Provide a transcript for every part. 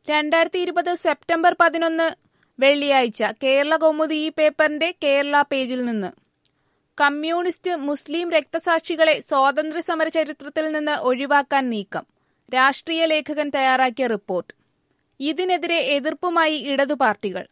രണ്ടായിരത്തി ഇരുപത് സെപ്റ്റംബർ പതിനൊന്ന് വെള്ളിയാഴ്ച കേരള കൗമുദി ഈ പേപ്പറിന്റെ കേരള പേജിൽ നിന്ന് കമ്മ്യൂണിസ്റ്റ് മുസ്ലിം രക്തസാക്ഷികളെ സ്വാതന്ത്ര്യസമര ചരിത്രത്തിൽ നിന്ന് ഒഴിവാക്കാൻ നീക്കം രാഷ്ട്രീയ ലേഖകൻ തയ്യാറാക്കിയ റിപ്പോർട്ട് ഇതിനെതിരെ എതിർപ്പുമായി ഇടതു പാർട്ടികൾ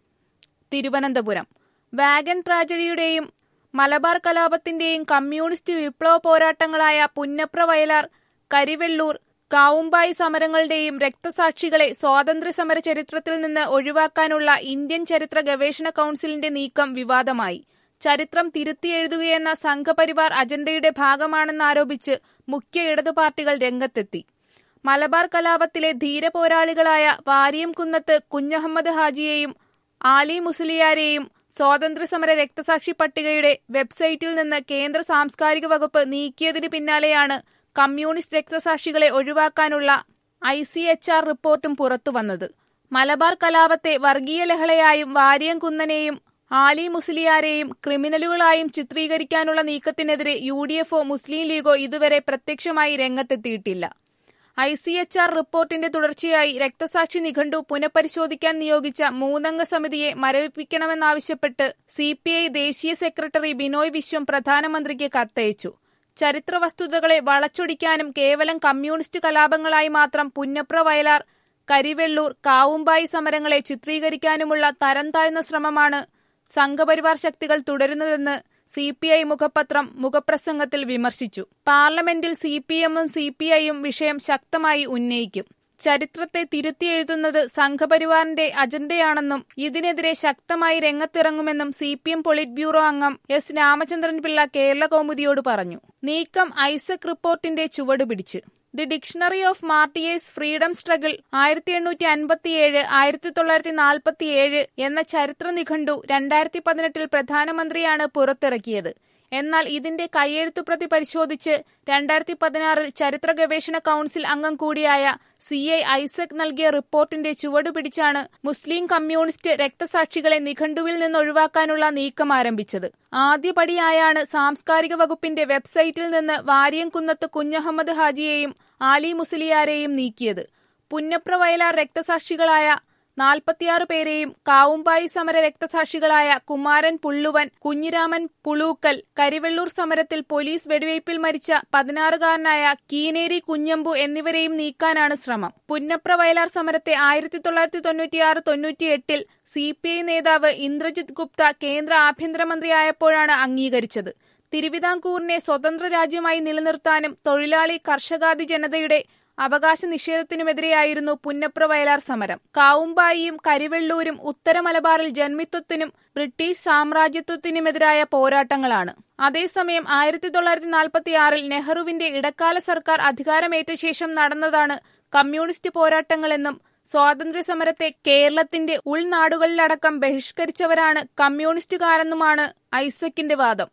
തിരുവനന്തപുരം വാഗൻ ട്രാജഡിയുടെയും മലബാർ കലാപത്തിന്റെയും കമ്മ്യൂണിസ്റ്റ് വിപ്ലവ പോരാട്ടങ്ങളായ പുന്നപ്ര വയലാർ കരിവെള്ളൂർ കാവുമ്പായി സമരങ്ങളുടെയും രക്തസാക്ഷികളെ സ്വാതന്ത്ര്യസമര ചരിത്രത്തിൽ നിന്ന് ഒഴിവാക്കാനുള്ള ഇന്ത്യൻ ചരിത്ര ഗവേഷണ കൗൺസിലിന്റെ നീക്കം വിവാദമായി ചരിത്രം തിരുത്തിയെഴുതുകയെന്ന സംഘപരിവാർ അജണ്ടയുടെ ഭാഗമാണെന്നാരോപിച്ച് മുഖ്യ ഇടതു പാർട്ടികൾ രംഗത്തെത്തി മലബാർ കലാപത്തിലെ ധീരപോരാളികളായ വാരിയംകുന്നത്ത് കുഞ്ഞഹമ്മദ് ഹാജിയെയും ആലി മുസ്ലിയാരെയും സ്വാതന്ത്ര്യസമര രക്തസാക്ഷി പട്ടികയുടെ വെബ്സൈറ്റിൽ നിന്ന് കേന്ദ്ര സാംസ്കാരിക വകുപ്പ് നീക്കിയതിന് പിന്നാലെയാണ് കമ്മ്യൂണിസ്റ്റ് രക്തസാക്ഷികളെ ഒഴിവാക്കാനുള്ള ഐ സി എച്ച് ആർ റിപ്പോർട്ടും പുറത്തുവന്നത് മലബാർ കലാപത്തെ വർഗീയ ലഹളയായും വാരിയംകുന്നനെയും ആലി മുസ്ലിയാരെയും ക്രിമിനലുകളായും ചിത്രീകരിക്കാനുള്ള നീക്കത്തിനെതിരെ യു ഡി എഫോ മുസ്ലിം ലീഗോ ഇതുവരെ പ്രത്യക്ഷമായി രംഗത്തെത്തിയിട്ടില്ല ഐ സി എച്ച് ആർ റിപ്പോർട്ടിന്റെ തുടർച്ചയായി രക്തസാക്ഷി നിഘണ്ടു പുനഃപരിശോധിക്കാൻ നിയോഗിച്ച മൂന്നംഗ സമിതിയെ മരവിപ്പിക്കണമെന്നാവശ്യപ്പെട്ട് സി പി ഐ ദേശീയ സെക്രട്ടറി ബിനോയ് വിശ്വം പ്രധാനമന്ത്രിക്ക് കത്തയച്ചു ചരിത്ര വസ്തുതകളെ വളച്ചൊടിക്കാനും കേവലം കമ്മ്യൂണിസ്റ്റ് കലാപങ്ങളായി മാത്രം പുന്നപ്ര വയലാർ കരിവെള്ളൂർ കാവുമ്പായി സമരങ്ങളെ ചിത്രീകരിക്കാനുമുള്ള തരം താഴ്ന്ന ശ്രമമാണ് സംഘപരിവാർ ശക്തികൾ തുടരുന്നതെന്ന് സി പി ഐ മുഖപത്രം മുഖപ്രസംഗത്തിൽ വിമർശിച്ചു പാർലമെന്റിൽ സി പി എമ്മും സി പി ഐയും വിഷയം ശക്തമായി ഉന്നയിക്കും ചരിത്രത്തെ തിരുത്തിയെഴുതുന്നത് സംഘപരിവാറിന്റെ അജണ്ടയാണെന്നും ഇതിനെതിരെ ശക്തമായി രംഗത്തിറങ്ങുമെന്നും C P M polit bureau അംഗം എസ് രാമചന്ദ്രൻ പിള്ള കേരള കൗമുദിയോട് പറഞ്ഞു നീക്കം ഐസക് റിപ്പോർട്ടിന്റെ ചുവട് പിടിച്ച് the dictionary of martyrs freedom struggle ആയിരത്തി എണ്ണൂറ്റി അൻപത്തിയേഴ് ആയിരത്തി തൊള്ളായിരത്തി നാൽപ്പത്തിയേഴ് എന്ന ചരിത്ര നിഘണ്ടു രണ്ടായിരത്തി പതിനെട്ടിൽ പ്രധാനമന്ത്രിയാണ് പുറത്തിറക്കിയത് എന്നാൽ ഇതിന്റെ കയ്യെഴുത്തുപ്രതി പരിശോധിച്ച് രണ്ടായിരത്തി പതിനാറിൽ ചരിത്ര ഗവേഷണ കൌൺസിൽ അംഗം കൂടിയായ സി ഐ ഐസക് നൽകിയ റിപ്പോർട്ടിന്റെ ചുവടു പിടിച്ചാണ് മുസ്ലിം കമ്മ്യൂണിസ്റ്റ് രക്തസാക്ഷികളെ നിഘണ്ടുവിൽ നിന്ന് ഒഴിവാക്കാനുള്ള നീക്കം ആരംഭിച്ചത് ആദ്യപടിയായാണ് സാംസ്കാരിക വകുപ്പിന്റെ വെബ്സൈറ്റിൽ നിന്ന് വാരിയംകുന്നത്ത് കുഞ്ഞഹമ്മദ് ഹാജിയെയും ആലി മുസ്ലിയാരെയും നീക്കിയത് പുന്നപ്ര വയലാർ രക്തസാക്ഷികളായ നാൽപ്പത്തിയാറ് പേരെയും കാവുമ്പായി സമര രക്തസാക്ഷികളായ കുമാരൻ പുള്ളുവൻ കുഞ്ഞിരാമൻ പുളൂക്കൽ കരിവെള്ളൂർ സമരത്തിൽ പോലീസ് വെടിവയ്പിൽ മരിച്ച പതിനാറുകാരനായ കീനേരി കുഞ്ഞമ്പു എന്നിവരെയും നീക്കാനാണ് ശ്രമം പുന്നപ്ര വയലാർ സമരത്തെ ആയിരത്തി തൊള്ളായിരത്തി തൊണ്ണൂറ്റിയാറ് തൊണ്ണൂറ്റിയെട്ടിൽ സി പി ഐ നേതാവ് ഇന്ദ്രജിത് ഗുപ്ത കേന്ദ്ര ആഭ്യന്തരമന്ത്രിയായപ്പോഴാണ് അംഗീകരിച്ചത് തിരുവിതാംകൂറിനെ സ്വതന്ത്ര രാജ്യമായി നിലനിർത്താനും തൊഴിലാളി കർഷകാദി ജനതയുടെ അവകാശ നിഷേധത്തിനുമെതിരെയായിരുന്നു പുന്നപ്ര വയലാർ സമരം കാവുമ്പായിയും കരിവെള്ളൂരും ഉത്തര മലബാറിൽ ജന്മിത്വത്തിനും ബ്രിട്ടീഷ് സാമ്രാജ്യത്വത്തിനുമെതിരായ പോരാട്ടങ്ങളാണ് അതേസമയം ആയിരത്തി തൊള്ളായിരത്തി നാൽപ്പത്തിയാറിൽ നെഹ്റുവിന്റെ ഇടക്കാല സർക്കാർ അധികാരമേറ്റ ശേഷം നടന്നതാണ് കമ്മ്യൂണിസ്റ്റ് പോരാട്ടങ്ങളെന്നും സ്വാതന്ത്ര്യ സമരത്തെ കേരളത്തിന്റെ ഉൾനാടുകളിലടക്കം ബഹിഷ്കരിച്ചവരാണ് കമ്മ്യൂണിസ്റ്റുകാരെന്നുമാണ് ഐസക്കിന്റെ വാദം